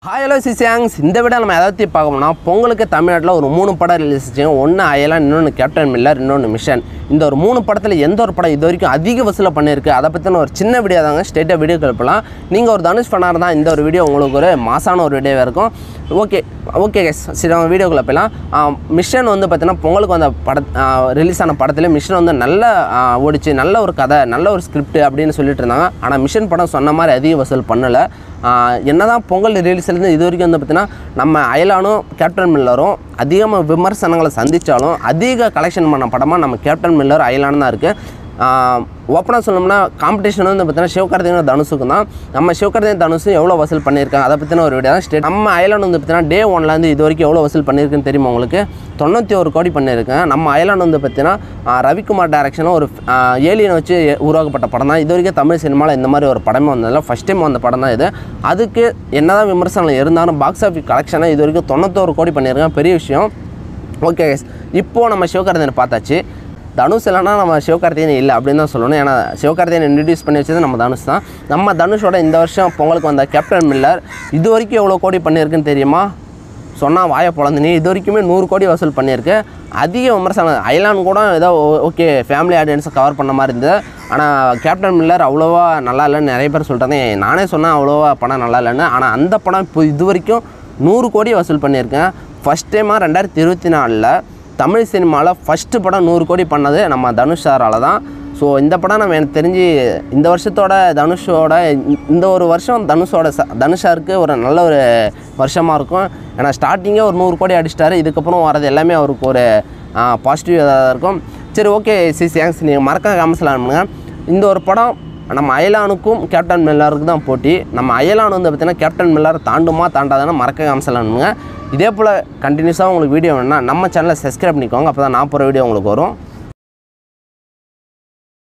Hi hello சிசியாங்ஸ் இந்த விட நம்ம எதை பற்றி பார்க்கணும்னா பொங்கலுக்கு தமிழ்நாட்டில் ஒரு மூணு படம் ரிலீஸ் ஆச்சு ஒன்று அயலான் இன்னொன்று கேப்டன் மில்லர் இன்னொன்று மிஷன் இந்த ஒரு மூணு படத்தில் எந்த ஒரு படம் இது வரைக்கும் அதிக வசூலில் பண்ணியிருக்கு அதை பற்றின ஒரு சின்ன வீடியோ தாங்க ஸ்டேட்டாக வீடியோ கிளப்பலாம் நீங்கள் ஒரு தனுஷ் பண்ணார் தான் இந்த ஒரு வீடியோ உங்களுக்கு ஒரு மாசான ஒரு வீடியோவாக இருக்கும் ஓகே ஓகே guys சரி நம்ம வீடியோக்குள்ள போயிடலாம் மிஷன் வந்து பார்த்தீங்கன்னா பொங்கலுக்கு வந்த பட ரிலீஸ் ஆன படத்துல மிஷன் வந்து நல்ல ஆ, ஓடிச்சு நல்ல ஒரு கதை நல்ல ஒரு ஸ்கிரிப்ட் அப்படின்னு சொல்லிட்டு இருந்தாங்க ஆனால் மிஷன் படம் சொன்ன மாதிரி அதிக வசூல் பண்ணலை என்னதான் பொங்கல் ரிலீஸ்லேருந்து இது வரைக்கும் வந்து பார்த்தீங்கன்னா நம்ம அயலானும் கேப்டன் மில்லரும் அதிகமாக விமர்சனங்களை சந்தித்தாலும் அதிக கலெக்ஷன் பண்ண படமாக நம்ம கேப்டன் மில்லர் அயலான் தான் இருக்குது ஓப்பனாக சொல்லணும்னா காம்படிஷன் வந்து பார்த்தீங்கன்னா சிவகார்த்திகேயன் தனுஷுக்கு தான் நம்ம சிவகார்த்திகேயன் தனுஷு எவ்வளோ வசூல் பண்ணியிருக்காங்க அதை பற்றின ஒரு வீடியோ தான் ஸ்டேட் நம்ம அயலான் வந்து பார்த்தீங்கன்னா டே ஒன்லேருந்து இது வரைக்கும் எவ்வளோ வசூல் பண்ணியிருக்குன்னு தெரியுமா உங்களுக்கு தொண்ணூற்றி ஒரு கோடி பண்ணியிருக்கேன் நம்ம அயலான் வந்து பார்த்தீங்கன்னா ஆ, ரவிக்குமார் டைரக்ஷனில் ஒரு ஏலியனை வச்சு உருவாக்கப்பட்ட படம் தான் இது வரைக்கும் தமிழ் சினிமாவில் இந்த மாதிரி ஒரு படமே வந்ததில்ல ஃபஸ்ட் டைம் வந்த படம் தான் இது அதுக்கு என்னதான் விமர்சனம் இருந்தாலும் பாக்ஸ் ஆஃபீஸ் கலெக்ஷனாக இது வரைக்கும் தொண்ணூத்தோரு கோடி பண்ணியிருக்கேன் பெரிய விஷயம் ஓகே guys. இப்போது நம்ம சிவகார்த்திகேயனை பார்த்தாச்சு தனுஷ் இல்லைனா நம்ம சிவகார்த்திகேயன் இல்லை அப்படின்னு தான் சொல்லணும் ஏன்னா சிவகார்த்திகேயன் இன்ட்ரடியூஸ் பண்ணி வச்சது நம்ம தனுஷ் தான் நம்ம தனுஷோட இந்த வருஷம் பொங்கலுக்கு வந்த கேப்டன் மில்லர் இது வரைக்கும் எவ்வளோ கோடி பண்ணியிருக்குன்னு தெரியுமா சொன்னால் வாயை பொழந்துனி இது வரைக்குமே நூறு கோடி வசூல் பண்ணியிருக்கு அதிக விமர்சனம் ஐலான் கூட ஏதோ ஓகே ஃபேமிலி ஆடியன்ஸை கவர் பண்ண மாதிரி இருந்தது ஆனால் கேப்டன் மில்லர் அவ்வளோவா நல்லா இல்லைன்னு நிறைய பேர் சொல்கிறாங்க நானே சொன்னேன் அவ்வளோவா படம் நல்லா இல்லைன்னு ஆனால் அந்த படம் இப்போ இது வரைக்கும் நூறு கோடி வசூல் பண்ணியிருக்கேன் ஃபஸ்ட் டைமாக ரெண்டாயிரத்தி இருபத்தி நாலில் தமிழ் சினிமாவில் ஃபஸ்ட்டு படம் நூறு கோடி பண்ணது நம்ம தனுஷ் சாரால் தான் ஸோ இந்த படம் நம்ம எனக்கு தெரிஞ்சு இந்த வருஷத்தோட தனுஷோட இந்த- இந்த ஒரு வருஷம் தனுஷோட ச தனுஷாருக்கு ஒரு நல்ல ஒரு வருஷமாக இருக்கும் ஏன்னா ஸ்டார்டிங்கே ஒரு நூறு கோடி அடிச்சிட்டாரு இதுக்கப்புறம் வரது எல்லாமே அவருக்கு ஒரு பாசிட்டிவ் இதாக இருக்கும் சரி ஓகே சி தேங்க்ஸ் நீங்கள் மறக்க காமிச்சலாம் பண்ணுங்க இந்த ஒரு படம் நம்ம அயலானுக்கும் கேப்டன் மில்லருக்கு தான் போட்டி நம்ம அயலான் வந்து பார்த்தீங்கன்னா கேப்டன் மில்லர் தாண்டுமா தாண்டாதானே மறக்க காமிச்சலாம்னுங்க இதே போல் கண்டினியூஸாக உங்களுக்கு வீடியோ வேணும்னா நம்ம சேனலை சப்ஸ்கிரைப் பண்ணிக்கோங்க அப்போ தான் நான் போகிற வீடியோ உங்களுக்கு வரும்